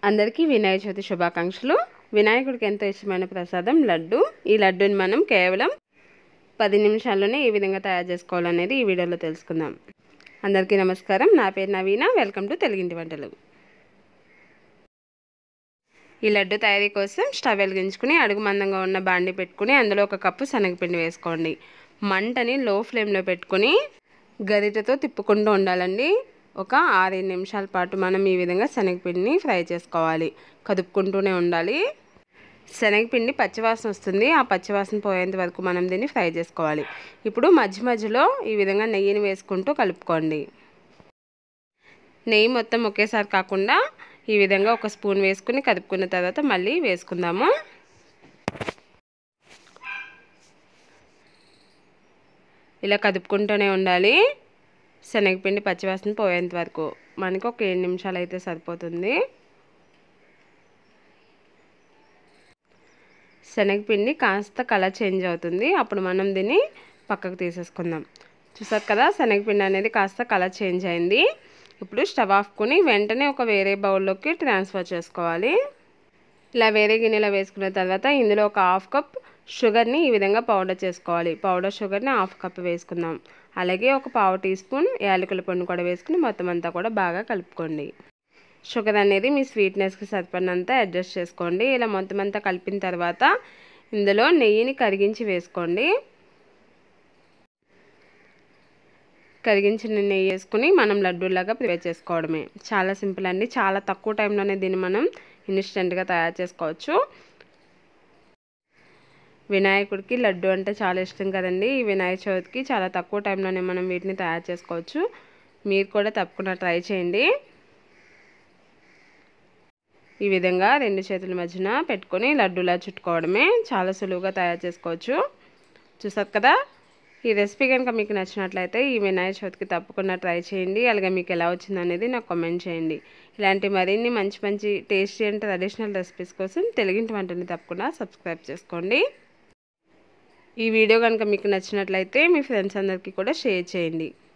అందరికీ వినాయక చవితి శుభాకాంక్షలు వినాయకుడికి ఎంతో ఇష్టమైన ప్రసాదం లడ్డు ఈ లడ్డూని మనం కేవలం పది నిమిషాల్లోనే ఏ విధంగా తయారు చేసుకోవాలనేది ఈ వీడియోలో తెలుసుకుందాం అందరికీ నమస్కారం నా పేరు నవీన వెల్కమ్ టు తెలుగింటి వంటలు ఈ లడ్డు తయారీ కోసం స్టవ్ వెలిగించుకుని అడుగు మందంగా ఉన్న బాండి పెట్టుకుని అందులో ఒక కప్పు శనగపిండి వేసుకోండి మంటని లో ఫ్లేమ్లో పెట్టుకుని గరిటెతో తిప్పుకుంటూ ఉండాలండి ఒక ఆరేడు నిమిషాల పాటు మనం ఈ విధంగా శనగపిండిని ఫ్రై చేసుకోవాలి కదుపుకుంటూనే ఉండాలి శనగపిండి పచ్చివాసన వస్తుంది ఆ పచ్చివాసన పోయేంత వరకు మనం దీన్ని ఫ్రై చేసుకోవాలి ఇప్పుడు మధ్య మధ్యలో ఈ విధంగా నెయ్యిని వేసుకుంటూ కలుపుకోండి నెయ్యి మొత్తం ఒకేసారి కాకుండా ఈ విధంగా ఒక స్పూన్ వేసుకుని కదుపుకున్న తర్వాత మళ్ళీ వేసుకుందాము ఇలా కదుపుకుంటూనే ఉండాలి శనగపిండి పచ్చివాసన పోయేంత వరకు మనకు ఒక ఏడు నిమిషాలు అయితే సరిపోతుంది శనగపిండి కాస్త కలర్ చేంజ్ అవుతుంది అప్పుడు మనం దీన్ని పక్కకు తీసేసుకుందాం చూసారు కదా శనగపిండి అనేది కాస్త కలర్ చేంజ్ అయింది ఇప్పుడు స్టవ్ ఆఫ్కొని వెంటనే ఒక వేరే బౌల్లోకి ట్రాన్స్ఫర్ చేసుకోవాలి ఇలా వేరే గిన్నెలో వేసుకున్న తర్వాత ఇందులో ఒక హాఫ్ కప్ షుగర్ని ఈ విధంగా పౌడర్ చేసుకోవాలి పౌడర్ షుగర్ని హాఫ్ కప్ వేసుకుందాం అలాగే ఒక పావు టీ స్పూన్ యాలకుల పండు కూడా వేసుకుని మొత్తం అంతా కూడా బాగా కలుపుకోండి షుగర్ అనేది మీ స్వీట్నెస్కి సరిపడినంత అడ్జస్ట్ చేసుకోండి ఇలా మొత్తం అంతా కలిపిన తర్వాత ఇందులో నెయ్యిని కరిగించి వేసుకోండి కరిగించిన నెయ్యి వేసుకుని మనం లడ్డూలాగా ప్రిపేర్ చేసుకోవడమే చాలా సింపుల్ అండి చాలా తక్కువ టైంలోనే దీన్ని మనం ఇన్స్టెంట్గా తయారు చేసుకోవచ్చు వినాయకుడికి లడ్డు అంటే చాలా ఇష్టం కదండి ఈ వినాయక చవితికి చాలా తక్కువ టైంలోనే మనం వీటిని తయారు చేసుకోవచ్చు మీరు కూడా తప్పకుండా ట్రై చేయండి ఈ విధంగా రెండు చేతుల మధ్యన పెట్టుకొని లడ్డూలా చుట్టుకోవడమే చాలా సులువుగా తయారు చేసుకోవచ్చు చూసారు కదా ఈ రెసిపీ కనుక మీకు నచ్చినట్లయితే ఈ వినాయక చవితికి తప్పకుండా ట్రై చేయండి అలాగే మీకు ఎలా వచ్చింది అనేది నాకు కామెంట్ చేయండి ఇలాంటి మరిన్ని మంచి మంచి టేస్టీ అండ్ ట్రెడిషనల్ రెసిపీస్ కోసం తెలుగింటి వంటని తప్పకుండా సబ్స్క్రైబ్ చేసుకోండి ఈ వీడియో కనుక మీకు నచ్చినట్లయితే మీ ఫ్రెండ్స్ అందరికీ కూడా షేర్ చేయండి